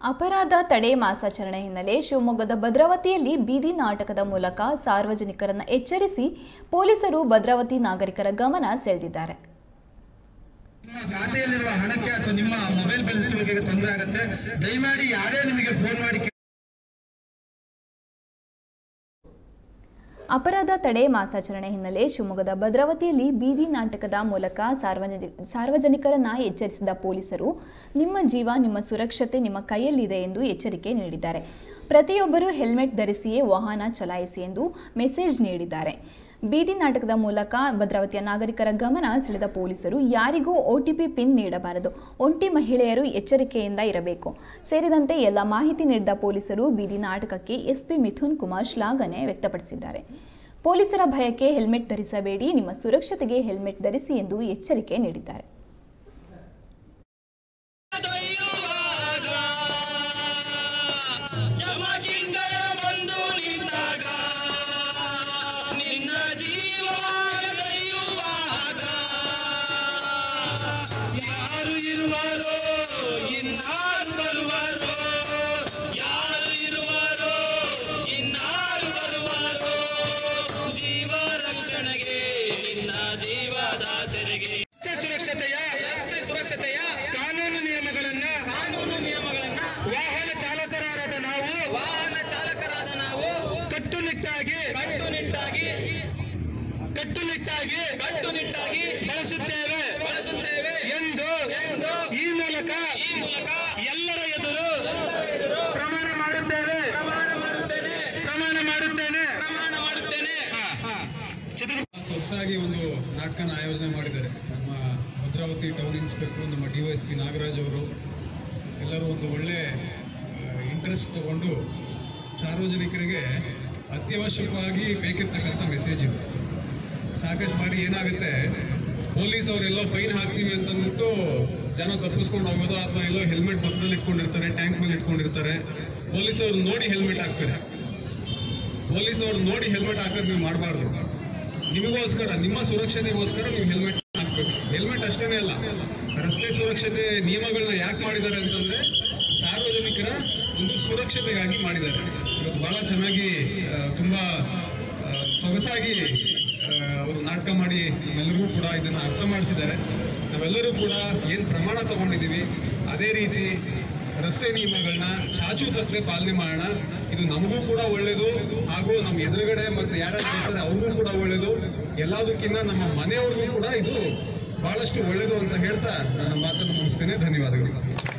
ಅಪರಾಧ ತಡೆ ಮಾಸಾಚರಣೆ ಹಿನ್ನೆಲೆ ಶಿವಮೊಗ್ಗದ ಭದ್ರಾವತಿಯಲ್ಲಿ ಬೀದಿ ನಾಟಕದ ಮೂಲಕ ಸಾರ್ವಜನಿಕರನ್ನ ಎಚ್ಚರಿಸಿ ಪೊಲೀಸರು ಭದ್ರಾವತಿ ನಾಗರಿಕರ ಗಮನ ಸೆಳೆದಿದ್ದಾರೆ ನಿಮ್ಮ ಖಾತೆಯಲ್ಲಿರುವ ಹಣಕ್ಕೆ ಅಥವಾ ನಿಮ್ಮ ಮೊಬೈಲ್ ಬಳಸುವಿಕೆಗೆ ತೊಂದರೆ ಆಗುತ್ತೆ ದಯಮಾಡಿ ಯಾರೇ ನಿಮಗೆ ಫೋನ್ ಮಾಡಿ ಕೇ- ಅಪರಾಧ ತಡೆ ಮಾಸಾಚರಣೆ ಹಿನ್ನೆಲೆ ಶಿವಮೊಗ್ಗದ ಭದ್ರಾವತಿಯಲ್ಲಿ ಬೀದಿ ನಾಟಕದ ಮೂಲಕ ಸಾರ್ವಜನಿ ಸಾರ್ವಜನಿಕರನ್ನ ಎಚ್ಚರಿಸಿದ ಪೊಲೀಸರು ನಿಮ್ಮ ಜೀವ ನಿಮ್ಮ ಸುರಕ್ಷತೆ ನಿಮ್ಮ ಕೈಯಲ್ಲಿದೆ ಎಂದು ಎಚ್ಚರಿಕೆ ನೀಡಿದ್ದಾರೆ ಪ್ರತಿಯೊಬ್ಬರು ಹೆಲ್ಮೆಟ್ ಧರಿಸಿಯೇ ವಾಹನ ಚಲಾಯಿಸಿ ಎಂದು ಮೆಸೇಜ್ ನೀಡಿದ್ದಾರೆ ಬೀದಿ ನಾಟಕದ ಮೂಲಕ ಭದ್ರಾವತಿಯ ನಾಗರಿಕರ ಗಮನ ಸೆಳೆದ ಪೊಲೀಸರು ಯಾರಿಗೂ ಒಟಿಪಿ ಪಿನ್ ನೀಡಬಾರದು ಒಂಟಿ ಮಹಿಳೆಯರು ಎಚ್ಚರಿಕೆಯಿಂದ ಇರಬೇಕು ಸೇರಿದಂತೆ ಎಲ್ಲ ಮಾಹಿತಿ ನೀಡಿದ ಪೊಲೀಸರು ಬೀದಿ ನಾಟಕಕ್ಕೆ ಎಸ್ಪಿ ಮಿಥುನ್ ಕುಮಾರ್ ಶ್ಲಾಘನೆ ವ್ಯಕ್ತಪಡಿಸಿದ್ದಾರೆ ಪೊಲೀಸರ ಭಯಕ್ಕೆ ಹೆಲ್ಮೆಟ್ ಧರಿಸಬೇಡಿ ನಿಮ್ಮ ಸುರಕ್ಷತೆಗೆ ಹೆಲ್ಮೆಟ್ ಧರಿಸಿ ಎಂದು ಎಚ್ಚರಿಕೆ ನೀಡಿದ್ದಾರೆ ದೊಯ್ಯುವಾಗ ಯಮಕಿಂಕರ ಬಂದು ನಿಂತಾಗ ನಿನ್ನ ಜೀವವಾಗ ದೊಯ್ಯುವಾಗ ಯಾರು ಇರುವರೋ ಇನ್ನಾರು ಬರುವರೋ ಯಾರು ಇರುವರೋ ಇನ್ನಾರು ಬರುವರೋ ಜೀವ ರಕ್ಷಣೆಗೆ ನಿನ್ನ ಜೀವದಾಸರಿಗೆ ರಸ್ತೆ ಸುರಕ್ಷತೆಯ ರಸ್ತೆ ಸುರಕ್ಷತೆಯ ಕಾನೂನು ನಿಯಮಗಳನ್ನ ಕಾನೂನು ನಿಯಮಗಳನ್ನ ವಾಹನ ಚಾಲಕರಾದ ನಾವು ವಾಹನ ಚಾಲಕರಾದ ನಾವು ಕಟ್ಟುನಿಟ್ಟಾಗಿ ಕಟ್ಟುನಿಟ್ಟಾಗಿ ಕಟ್ಟುನಿಟ್ಟಾಗಿ ಕಟ್ಟುನಿಟ್ಟಾಗಿ ಬಳಸುತ್ತೇವೆ ಬಳಸುತ್ತೇವೆ ಎಂದು ಎಂದು ಈ ಮೂಲಕ ಈ ಮೂಲಕ ಎಲ್ಲರ ಎದುರು ಎದುರು ಪ್ರಮಾಣ ಮಾಡುತ್ತೇವೆ ಪ್ರಮಾಣ ಮಾಡುತ್ತೇನೆ ಪ್ರಮಾಣ ಮಾಡುತ್ತೇನೆ ಪ್ರಮಾಣ ಮಾಡುತ್ತೇನೆ ಚಿತ್ರದುರ್ಗ ಹೊಸದಾಗಿ ಒಂದು ನಾಟಕನ ಆಯೋಜನೆ ಮಾಡಿದ್ದಾರೆ ನಮ್ಮ ಭದ್ರಾವತಿ ಟೌನ್ ಇನ್ಸ್ಪೆಕ್ಟರ್ ನಮ್ಮ D Y S P Nagaraj ಅವರು ಎಲ್ಲರೂ ಒಂದು ಒಳ್ಳೆ ಇಂಟ್ರೆಸ್ಟ್ ತಗೊಂಡು ಸಾರ್ವಜನಿಕರಿಗೆ ಅತ್ಯವಶ್ಯಕವಾಗಿ ಬೇಕಿರ್ತಕ್ಕಂಥ ಮೆಸೇಜ್ ಇದು ಸಾಕಷ್ಟು ಬಾರಿ ಏನಾಗುತ್ತೆ ಪೊಲೀಸ್ ಅವರೆಲ್ಲೋ ಫೈನ್ ಹಾಕ್ತೀವಿ ಅಂತ ಅಂದ್ಬಿಟ್ಟು ಜನ ತಪ್ಪಿಸ್ಕೊಂಡು ಹೋಗೋದು ಅಥವಾ ಎಲ್ಲೋ ಹೆಲ್ಮೆಟ್ ಪಕ್ಕದಲ್ಲಿ ಇಟ್ಕೊಂಡಿರ್ತಾರೆ ಟ್ಯಾಂಕ್ ಮೇಲೆ ಇಟ್ಕೊಂಡಿರ್ತಾರೆ ಪೊಲೀಸ್ ಅವ್ರು ನೋಡಿ ಹೆಲ್ಮೆಟ್ ಹಾಕ್ತಾರೆ ಪೊಲೀಸ್ ಅವ್ರು ನೋಡಿ ಹೆಲ್ಮೆಟ್ ಹಾಕೋದು ನೀವು ಮಾಡಬಾರ್ದು ನಿಮಗೋಸ್ಕರ ನಿಮ್ಮ ಸುರಕ್ಷತೆಗೋಸ್ಕರ ನೀವು ಹೆಲ್ಮೆಟ್ ಹಾಕ್ಬೇಕು ಹೆಲ್ಮೆಟ್ ಅಷ್ಟೇನೆ ಅಲ್ಲ ರಸ್ತೆ ಸುರಕ್ಷತೆ ನಿಯಮಗಳನ್ನ ಯಾಕೆ ಮಾಡಿದ್ದಾರೆ ಅಂತಂದ್ರೆ ಸಾರ್ವಜನಿಕರ ಒಂದು ಸುರಕ್ಷತೆಗಾಗಿ ಮಾಡಿದ್ದಾರೆ ಇವತ್ತು ಬಹಳ ಚೆನ್ನಾಗಿ ಆ, ತುಂಬಾ ಆ, ಸೊಗಸಾಗಿ ಅವರು ನಾಟಕ ಮಾಡಿ ನಮ್ಮೆಲ್ಲರಿಗೂ ಕೂಡ ಇದನ್ನ ಅರ್ಥ ಮಾಡಿಸಿದ್ದಾರೆ ನಾವೆಲ್ಲರೂ ಕೂಡ ಏನು ಪ್ರಮಾಣ ತಗೊಂಡಿದ್ದೀವಿ ಅದೇ ರೀತಿ ರಸ್ತೆ ನಿಯಮಗಳನ್ನ ಚಾಚು ತಪ್ಪದೆ ಪಾಲನೆ ಮಾಡೋಣ ಇದು ನಮಗೂ ಕೂಡ ಒಳ್ಳೇದು ಹಾಗೂ ನಮ್ಮ ಎದುರುಗಡೆ ಮತ್ತೆ ಯಾರ್ಯಾರು ಬರ್ತಾರೆ ಅವ್ರಿಗೂ ಕೂಡ ಒಳ್ಳೇದು ಎಲ್ಲದಕ್ಕಿಂತ ನಮ್ಮ ಮನೆಯವ್ರಿಗೂ ಕೂಡ ಇದು ಬಹಳಷ್ಟು ಒಳ್ಳೇದು ಅಂತ ಹೇಳ್ತಾ ನನ್ನ ಮಾತನ್ನು ಮುಗಿಸ್ತೇನೆ ಧನ್ಯವಾದಗಳು